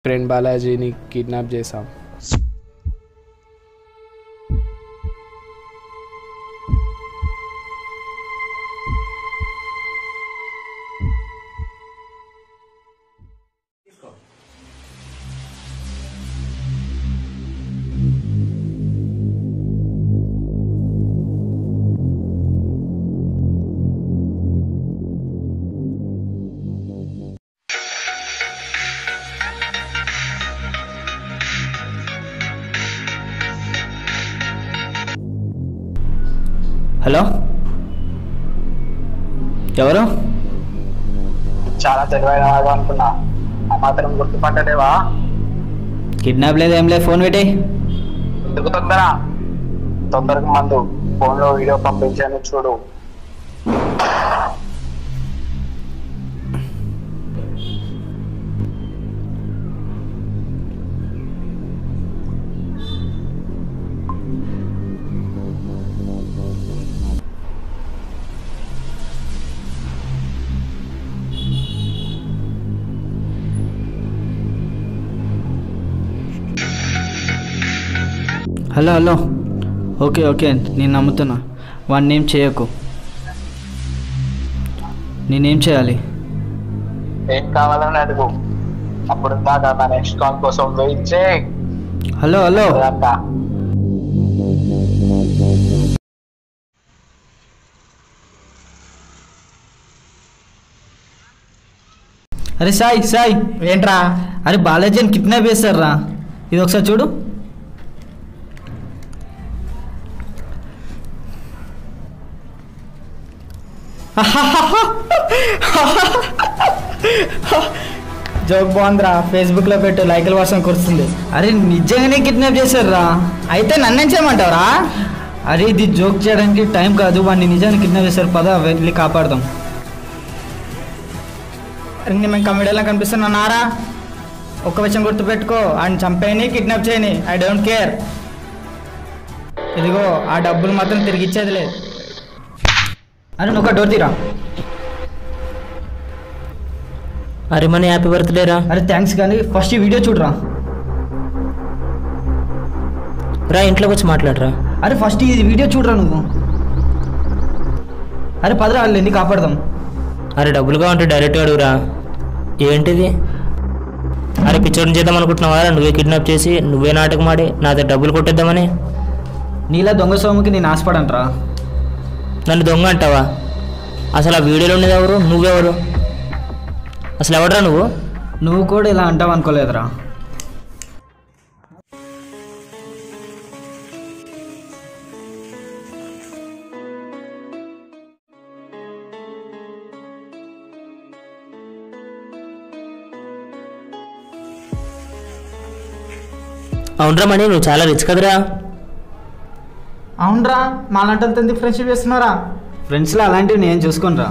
Friend బాలాజీని kidnap చేశాం hello ఎవరు చాలా తెలివైన వాడు అనుకున్నా ఆ మాత్రం గుర్తుపట్టలేవా కిడ్నాప్ లేదు ఏం లేదు ఫోన్ పెట్టి ఎందుకు తొందర తొందరగా మందు ఫోన్ లో వీడియో పంపించాను చూడు హలో హలో ఓకే ఓకే నేను నమ్ముతున్నా వాడిని ఏం చేయకు నేనేం చేయాలి ఏం కావాలని అడుగు అప్పుడు దాకా నా నెక్స్ట్ కాల్ కోసం వెయిట్ చేయి హలో హలో అదంతా. అరే సాయి సాయి ఏంట్రా అరే బాలాజీని కిడ్నాప్ చేస్తారా ఇది ఒకసారి చూడు జోక్ బాగుందిరా ఫేస్బుక్లో పెట్టు లైకుల వర్షం కురుస్తుంది అరే నిజంగానే కిడ్నాప్ చేశారురా అయితే నన్నేం చేయమంటావురా అరే ఇది జోక్ చేయడానికి టైం కాదు వాడిని నిజాన్ని కిడ్నాప్ చేశారు పద వెళ్ళి కాపాడదాం అరే నేను మేము కమెడీలో కనిపిస్తున్నా నారా ఒక్క విషయం గుర్తుపెట్టుకో ఆయన చంపేయని కిడ్నాప్ చేయని ఐ డోంట్ కేర్ ఇదిగో ఆ డబ్బులు మాత్రం తిరిగి ఇచ్చేది లేదు అరే నువ్వు ఒక డోర్ తీరా అరే మన హ్యాపీ బర్త్డే రా అరే థ్యాంక్స్ కానీ ఫస్ట్ ఈ వీడియో చూడరా రా ఇంట్లోకి వచ్చి మాట్లాడరా అరే ఫస్ట్ ఈ వీడియో చూడరా నువ్వు అరే పదరా వెళ్ళి కాపాడదాం అరే డబ్బులుగా ఉంటే డైరెక్ట్ అడుగురా ఏంటిది అరే పిచ్చోడిని చేద్దాం అనుకుంటున్నావా నువ్వే కిడ్నాప్ చేసి నువ్వే నాటకం ఆడి నా దగ్గర డబ్బులు కొట్టేద్దామని నీలా దొంగ సోముకి నేను ఆశపడంట్రా నన్ను దొంగ అంటావా అసలు ఆ వీడియోలో ఉండేది ఎవరు నువ్వెవరు అసలు ఎవడరా నువ్వు నువ్వు కూడా ఇలా అంటావు అనుకోలేదురా అవునరా మణి నువ్వు చాలా రిచ్ కదరా అవునరా మాలాంటి ఎందుకు ఫ్రెండ్షిప్ చేస్తున్నారా ఫ్రెండ్స్లో అలాంటివి నేను చూసుకోనరా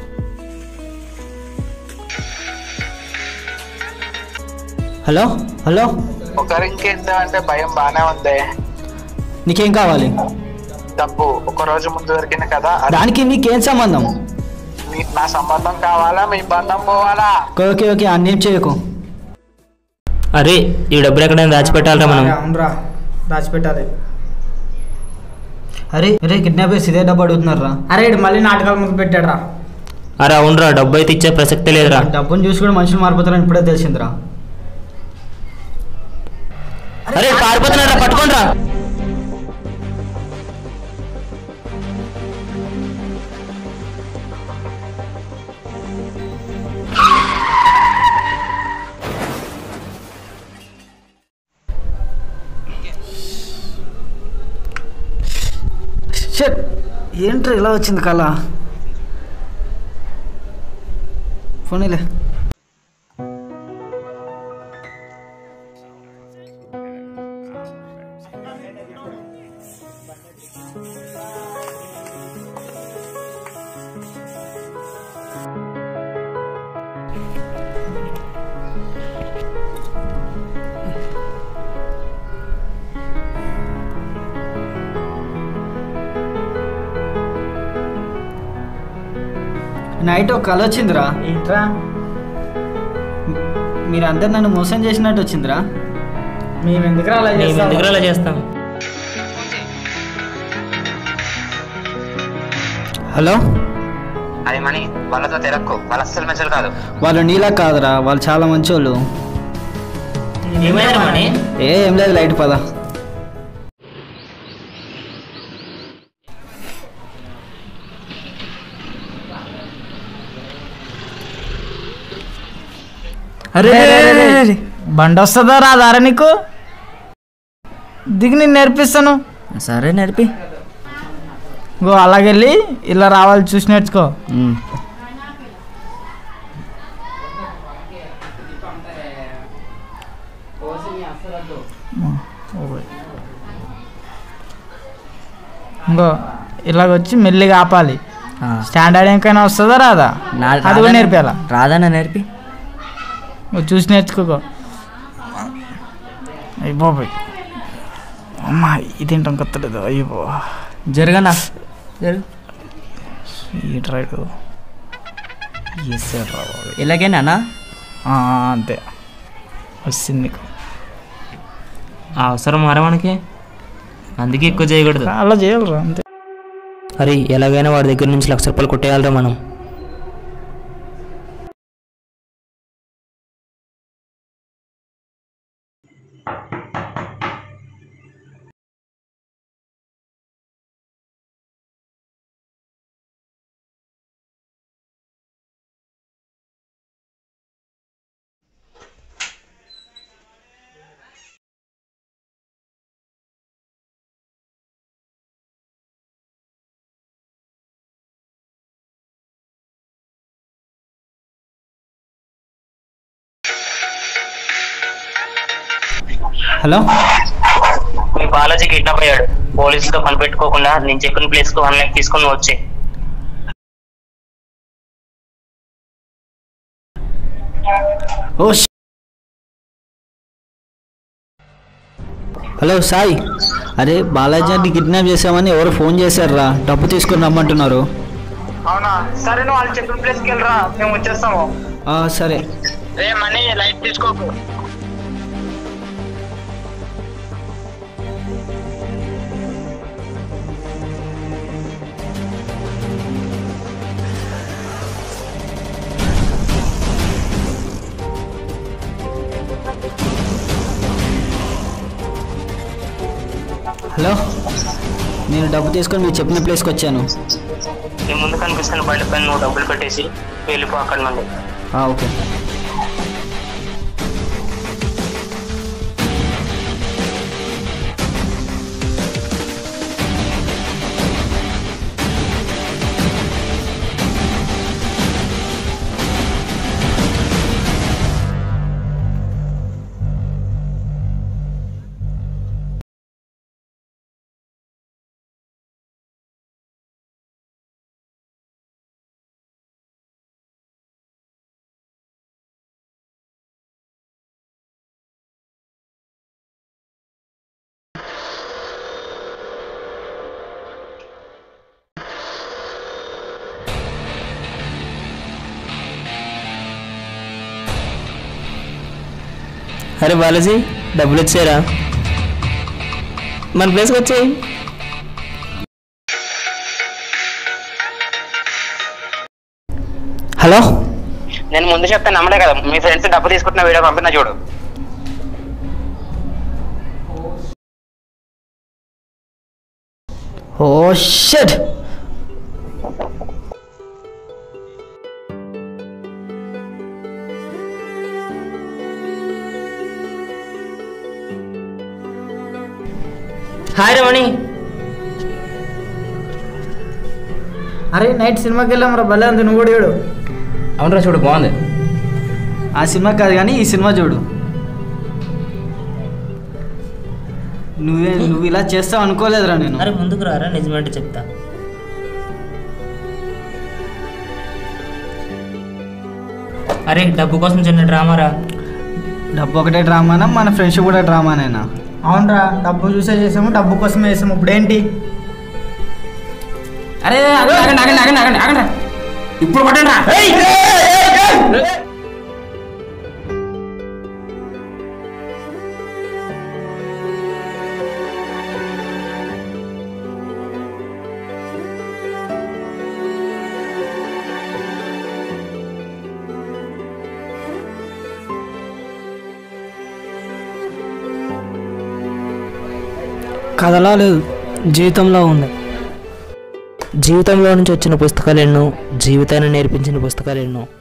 హలో హలో ఒకరి ఇంకేంటంటే భయం బానే ఉంది నీకేం కావాలి డబ్బు ఒక రోజు ముందు దొరికింది కదా అది దానికి నీకేం సంబంధం మీ- నా సంబంధం కావాలా మీ బంధం పోవాలా ఓకే ఓకే ఓకే అన్నేం చేయకు అరే ఈ డబ్బులు ఎక్కడైనా దాచిపెట్టాలరా మనం అవునరా దాచిపెట్టాలి అరే అరే కిడ్నాపర్స్ ఇదే డబ్బు అడుగుతున్నారా అరే ఇడు మళ్ళీ నాటకాలు ముందు పెట్టాడురా అరే అవునరా డబ్బు అయితే ఇచ్చే ప్రసక్తే లేదురా డబ్బుని చూసి కూడా మనుషులు మారిపోతారని ఇప్పుడే తెలిసిందిరా అరే పారిపోతున్నారా పట్టుకోండిరా షట్ ఏంట్రా ఇలా వచ్చింది కళ ఫోనీలే నైట్ ఒక కళ వచ్చిందిరా ఏంట్రా మీరందరు నన్ను మోసం చేసినట్టు వచ్చిందిరా మేము ఎందుకు అలా మేము ఎందుకు అలా చేస్తాం హలో అది మనీ వాళ్ళతో తిరక్కు వాళ్ళ అస్సలు మెచ్చలు కాదు వాళ్ళు నీలా కాదురా వాళ్ళు చాలా మంచి వాళ్ళు ఏమైనా మనీ ఏ ఏం లేదు లైట్ పద అరే బండి వస్తుందా రాదారా నీకు దిగి నేను నేర్పిస్తాను సరే నేర్పి గో అలాగెళ్ళి ఇలా రావాలి చూసి నేర్చుకో ఇంకో ఇలాగొచ్చి మెల్లిగా ఆపాలి ఆ. స్టాండర్డ్ ఎంకైనా వస్తుందా రాదా నా- అది కూడా రాదన్న- నేర్పించాలా రాదన్న నేర్పి నువ్వు చూసి నేర్చుకోకో అయ్యి బాబాయ్ అమ్మా ఇది తింటాం కొత్తలేదు అయ్యో జరగనా జరుగు ఈ రైడ్ ఇలాగేనా అంతే వచ్చింది నీకు ఆ అవసరం మారా మనకి అందుకే ఎక్కువ చేయకూడదు అలా చేయాలరా అంతే అరే ఎలాగైనా వాడి దగ్గర నుంచి లక్ష రూపాయలు కొట్టేయాలరా మనం హలో మీ బాలాజీ కిడ్నాప్ అయ్యాడు పోలీసులతో పని పెట్టుకోకుండా నేను చెప్పిన ప్లేస్ కు వన్ ల్యాక్ తీసుకొని వచ్చే ఓ హలో సాయి అరే బాలాజీని కిడ్నాప్ చేసామని ఎవరు ఫోన్ చేశారురా డబ్బు తీసుకొని రమ్మంటున్నారు అవునా సరే నువ్వు వాళ్ళు చెప్పిన ప్లేస్కి వెళ్ళరా మేము వచ్చేస్తాము ఆ, సరే రే మనీ లైట్ తీసుకోకు హలో నేను డబ్బు తీసుకొని మీరు చెప్పిన ప్లేస్కి వచ్చాను నీ ముందు కనిపిస్తున్న బండి పైన నువ్వు డబ్బులు పెట్టేసి వెళ్ళిపో అక్కడ నుండి ఆ, ఓకే అరే బాలాజీ డబ్బులు వచ్చారా మన ప్లేస్కి వచ్చాయి హలో నేను ముందు చెప్తే నమ్మలే కదా మీ ఫ్రెండ్స్ డబ్బు తీసుకుంటున్న వీడియో పంపిన చూడు ఓ షట్ హాయ్ రమణి అరే నైట్ సినిమాకి వెళ్ళాం రా భలే అంత నువ్వు కూడా చూడు అవునరా చూడు బాగుంది ఆ సినిమా కాదు కానీ ఈ సినిమా చూడు నువ్వే నువ్వు ఇలా చేస్తావు అనుకోలేదురా నేను అరే ముందుకు రారా నిజమేంటో చెప్తా అరే డబ్బు కోసం చిన్న డ్రామారా డబ్బు ఒకటే డ్రామానా మన ఫ్రెండ్షిప్ కూడా డ్రామానేనా అవునరా డబ్బు చూసే చేసాము డబ్బు కోసమే చేసాము ఇప్పుడు ఏంటి అరే ఆగండి ఆగండి ఆగండి ఆగండి ఆగండి ఆగండి ఇప్పుడు కొట్టండి రా కథలా లేదు జీవితంలో ఉంది జీవితంలో నుంచి వచ్చిన పుస్తకాలు ఎన్నో జీవితాన్ని నేర్పించిన పుస్తకాలు ఎన్నో